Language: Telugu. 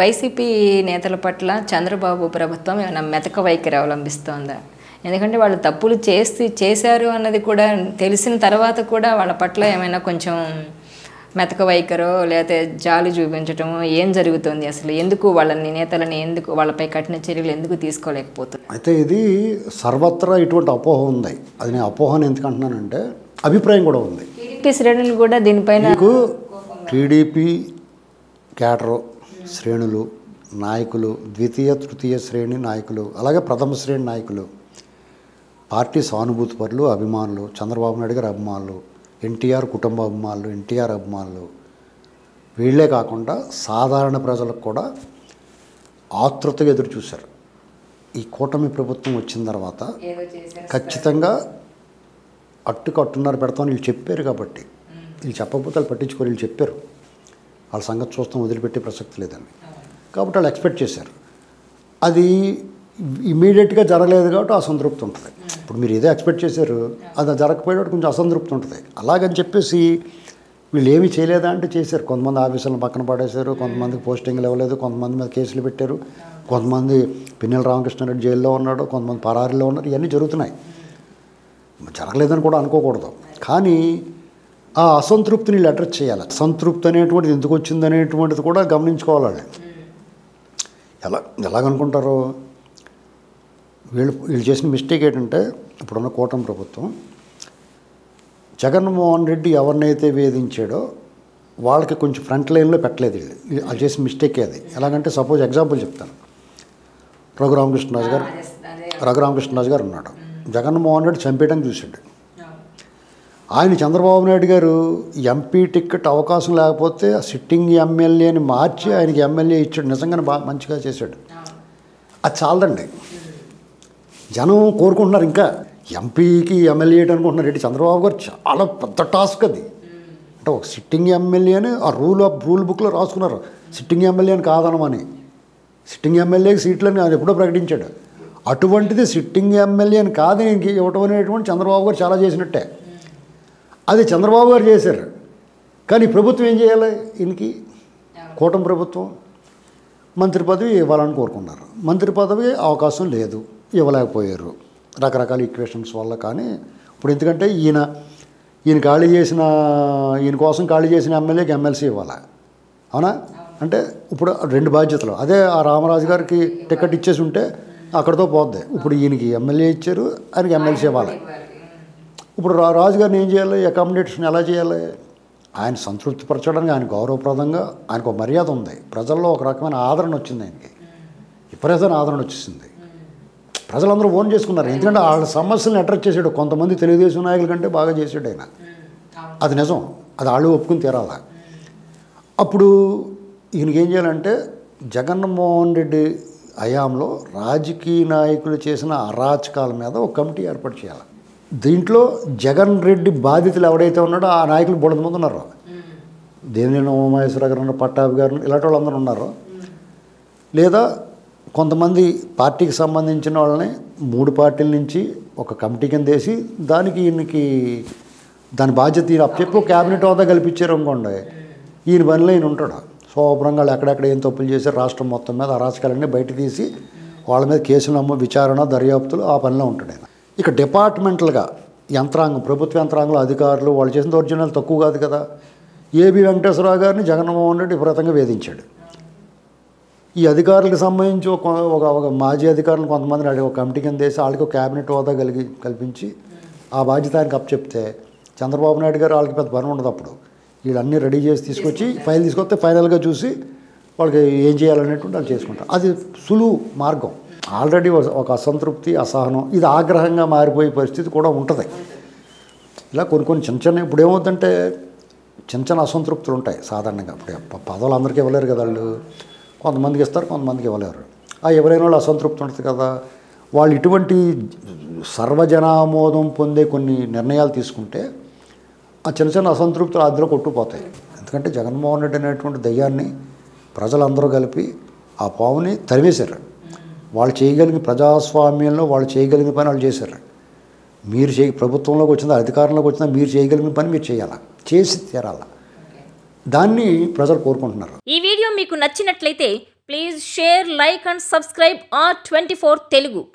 వైసీపీ నేతల పట్ల చంద్రబాబు ప్రభుత్వం ఏమైనా మెతక వైఖరి అవలంబిస్తోందా ఎందుకంటే వాళ్ళు తప్పులు చేసి చేశారు అన్నది కూడా తెలిసిన తర్వాత కూడా వాళ్ళ పట్ల ఏమైనా కొంచెం మెతక వైఖరో లేకపోతే జాలి చూపించటమో ఏం జరుగుతుంది అసలు ఎందుకు వాళ్ళని నేతలని ఎందుకు వాళ్ళపై కఠిన చర్యలు ఎందుకు తీసుకోలేకపోతున్నారు అయితే ఇది సర్వత్రా ఇటువంటి అపోహ ఉంది అది నేను అపోహను ఎందుకు అంటున్నానంటే అభిప్రాయం కూడా ఉంది టీడీపీ శ్రేణులు కూడా దీనిపైన మీకు టీడీపీ క్యాడరు శ్రేణులు నాయకులు ద్వితీయ తృతీయ శ్రేణి నాయకులు అలాగే ప్రథమ శ్రేణి నాయకులు పార్టీ సానుభూతి పరులు అభిమానులు చంద్రబాబు నాయుడు గారి అభిమానులు ఎన్టీఆర్ కుటుంబ అభిమానులు ఎన్టీఆర్ అభిమానులు వీళ్ళే కాకుండా సాధారణ ప్రజలకు కూడా ఆతృతగా ఎదురు చూశారు ఈ కూటమి ప్రభుత్వం వచ్చిన తర్వాత ఏదో చేశారు ఖచ్చితంగా అట్టుకు అట్టున్నర పెడతామని వీళ్ళు చెప్పారు కాబట్టి వీళ్ళు చెప్పకపోతే వాళ్ళు పట్టించుకోరు వీళ్ళు చెప్పారు వాళ్ళ సంగతి చూస్తాం వదిలిపెట్టే ప్రసక్తి లేదని కాబట్టి వాళ్ళు ఎక్స్పెక్ట్ చేశారు అది ఇమీడియట్గా జరగలేదు కాబట్టి అసంతృప్తి ఉంటుంది ఇప్పుడు మీరు ఏదో ఎక్స్పెక్ట్ చేశారు అది జరగకపోయేటప్పుడు కొంచెం అసంతృప్తి ఉంటుంది అలాగని చెప్పేసి వీళ్ళు ఏమీ చేయలేదా అంటే చేశారు కొంతమంది ఆఫీసులను పక్కన పడేశారు కొంతమందికి పోస్టింగ్లు ఇవ్వలేదు కొంతమంది మీద కేసులు పెట్టారు కొంతమంది పిన్నెల రామకృష్ణారెడ్డి జైల్లో ఉన్నాడు కొంతమంది పరారీలో ఉన్నారు ఇవన్నీ జరుగుతున్నాయి జరగలేదని కూడా అనుకోకూడదు కానీ ఆ అసంతృప్తిని వీళ్ళు అడ్రస్ చేయాలి సంతృప్తి అనేటువంటిది ఎందుకు వచ్చింది అనేటువంటిది కూడా గమనించుకోవాలి వాళ్ళు ఎలా ఎలాగనుకుంటారు వీళ్ళు వీళ్ళు చేసిన మిస్టేక్ ఏంటంటే ఇప్పుడున్న కూటమి ప్రభుత్వం జగన్మోహన్ రెడ్డి ఎవరినైతే వేధించాడో వాళ్ళకి కొంచెం ఫ్రంట్ లైన్లో పెట్టలేదు వీళ్ళు వీళ్ళు- వాళ్ళు చేసిన మిస్టేకే అది ఎలాగంటే సపోజ్ ఎగ్జాంపుల్ చెప్తాను రఘురామకృష్ణరాజు గారు రఘురామకృష్ణరాజు గారు ఉన్నాడు జగన్మోహన్ రెడ్డి చంపేయడానికి చూశాడు ఆయన చంద్రబాబు నాయుడు గారు ఎంపీ టికెట్ అవకాశం లేకపోతే ఆ సిట్టింగ్ ఎమ్మెల్యేని మార్చి ఆయనకి ఎమ్మెల్యే ఇచ్చాడు నిజంగానే బాగా మంచిగా చేశాడు అది చాలదండి జనం కోరుకుంటున్నారు ఇంకా ఎంపీకి ఎమ్మెల్యే అనుకుంటున్నారు ఏంటి చంద్రబాబు గారు చాలా పెద్ద టాస్క్ అది అంటే ఒక సిట్టింగ్ ఎమ్మెల్యేని ఆ రూల్ ఆఫ్ రూల్ బుక్లో రాసుకున్నారు సిట్టింగ్ ఎమ్మెల్యేని కాదనమని సిట్టింగ్ ఎమ్మెల్యేకి సీట్లని ఆయన ఎప్పుడో ప్రకటించాడు అటువంటిది సిట్టింగ్ ఎమ్మెల్యేని కాదు ఇంక ఇవ్వటం అనేటువంటి చంద్రబాబు గారు చాలా చేసినట్టే అది చంద్రబాబు గారు చేశారు కానీ ప్రభుత్వం ఏం చేయాలి ఈయనకి కూటమి ప్రభుత్వం మంత్రి పదవి ఇవ్వాలని కోరుకున్నారు మంత్రి పదవి అవకాశం లేదు ఇవ్వలేకపోయారు రకరకాల ఈక్వేషన్స్ వల్ల కానీ ఇప్పుడు ఎందుకంటే ఈయన ఈయన ఖాళీ చేసిన ఈయన కోసం ఖాళీ చేసిన ఎమ్మెల్యేకి ఎమ్మెల్సీ ఇవ్వాలి అవునా అంటే ఇప్పుడు రెండు బాధ్యతలు అదే ఆ రామరాజు గారికి టికెట్ ఇచ్చేసి ఉంటే అక్కడితో పోద్ది ఇప్పుడు ఈయనకి ఎమ్మెల్యే ఇచ్చారు ఆయనకి ఎమ్మెల్సీ ఇవ్వాలి ఇప్పుడు రా రాజుగారిని ఏం చేయాలి అకామిడేషన్ ఎలా చేయాలి ఆయన సంతృప్తిపరచడానికి ఆయన గౌరవప్రదంగా ఆయనకు ఒక మర్యాద ఉంది ప్రజల్లో ఒక రకమైన ఆదరణ వచ్చింది ఆయనకి విపరీతమైన ఆదరణ వచ్చేసింది ప్రజలందరూ ఓన్ చేసుకున్నారు ఎందుకంటే వాళ్ళ సమస్యలను అడ్రస్ చేసాడు కొంతమంది తెలుగుదేశం నాయకుల కంటే బాగా చేసాడు ఆయన అది నిజం అది వాళ్ళు ఒప్పుకుని తీరాల అప్పుడు ఈయనకి ఏం చేయాలంటే జగన్మోహన్ రెడ్డి హయాంలో రాజకీయ నాయకులు చేసిన అరాచకాల మీద ఒక కమిటీ ఏర్పాటు చేయాలి దీంట్లో జగన్ రెడ్డి బాధితులు ఎవడైతే ఉన్నాడో ఆ నాయకులు బోళంత మంది ఉన్నారు దేవినేని ఉమామహేశ్వర గారు ఉన్నారు పట్టాభి గారు ఇలాంటి వాళ్ళందరూ ఉన్నారు లేదా కొంతమంది పార్టీకి సంబంధించిన వాళ్ళని మూడు పార్టీల నుంచి ఒక కమిటీ కింద వేసి దానికి ఈయనకి దాని బాధ్యత ఈయన చెప్పి ఒక క్యాబినెట్ హోదా కల్పించారు అనుకోండి ఈయన పనిలో ఈయన ఉంటాడు శోభ్రంగా వాళ్ళు ఎక్కడెక్కడ ఏం తప్పులు చేశారు రాష్ట్రం మొత్తం మీద అరాచకాలన్నీ బయట తీసి వాళ్ళ మీద కేసులు నమ్మ విచారణ దర్యాప్తులు ఆ పనిలో ఉంటాడు ఆయన ఇక డిపార్ట్మెంటల్గా యంత్రాంగం ప్రభుత్వ యంత్రాంగంలో అధికారులు వాళ్ళు చేసిన దౌర్జన్యాలు తక్కువ కాదు కదా ఏబి వెంకటేశ్వరరావు గారిని జగన్మోహన్ రెడ్డి విపరీతంగా వేధించాడు ఈ అధికారులకు సంబంధించి ఒక ఒక ఒక మాజీ అధికారులు కొంతమందిని అడిగి ఒక కమిటీ కింద వేసి వాళ్ళకి ఒక క్యాబినెట్ హోదా కలిగి కల్పించి ఆ బాధ్యత ఆయనకు అప్పచెప్తే చంద్రబాబు నాయుడు గారు వాళ్ళకి పెద్ద పని ఉండదు అప్పుడు వీళ్ళన్నీ రెడీ చేసి తీసుకొచ్చి ఫైల్ తీసుకొస్తే ఫైనల్గా చూసి వాళ్ళకి ఏం చేయాలనేటువంటి వాళ్ళు చేసుకుంటారు అది సులువు మార్గం ఆల్రెడీ ఒక అసంతృప్తి అసహనం ఇది ఆగ్రహంగా మారిపోయే పరిస్థితి కూడా ఉంటుంది ఇలా కొన్ని కొన్ని చిన్న చిన్న ఇప్పుడు ఏమవుతుందంటే చిన్న చిన్న అసంతృప్తులు ఉంటాయి సాధారణంగా ఇప్పుడు ప- పదవులు అందరికీ ఇవ్వలేరు కదా వాళ్ళు కొంతమందికి ఇస్తారు కొంతమందికి ఇవ్వలేరు ఆ ఎవరైనా వాళ్ళు అసంతృప్తి ఉంటుంది కదా వాళ్ళు ఇటువంటి సర్వజనామోదం పొందే కొన్ని నిర్ణయాలు తీసుకుంటే ఆ చిన్న చిన్న అసంతృప్తులు అందులో కొట్టుకుపోతాయి ఎందుకంటే జగన్మోహన్ రెడ్డి అనేటువంటి దయ్యాన్ని ప్రజలందరూ కలిపి ఆ పావుని తరివేశారు వాళ్ళు చేయగలిగిన ప్రజాస్వామ్యంలో వాళ్ళు చేయగలిగిన పని వాళ్ళు చేశారు మీరు చేయ ప్రభుత్వంలోకి వచ్చిందా అధికారంలోకి వచ్చినా మీరు చేయగలిగిన పని మీరు చేయాలా చేసి తీరాల దాన్ని ప్రజలు కోరుకుంటున్నారు ఈ వీడియో మీకు నచ్చినట్లయితే please share like and subscribe R twenty four Telugu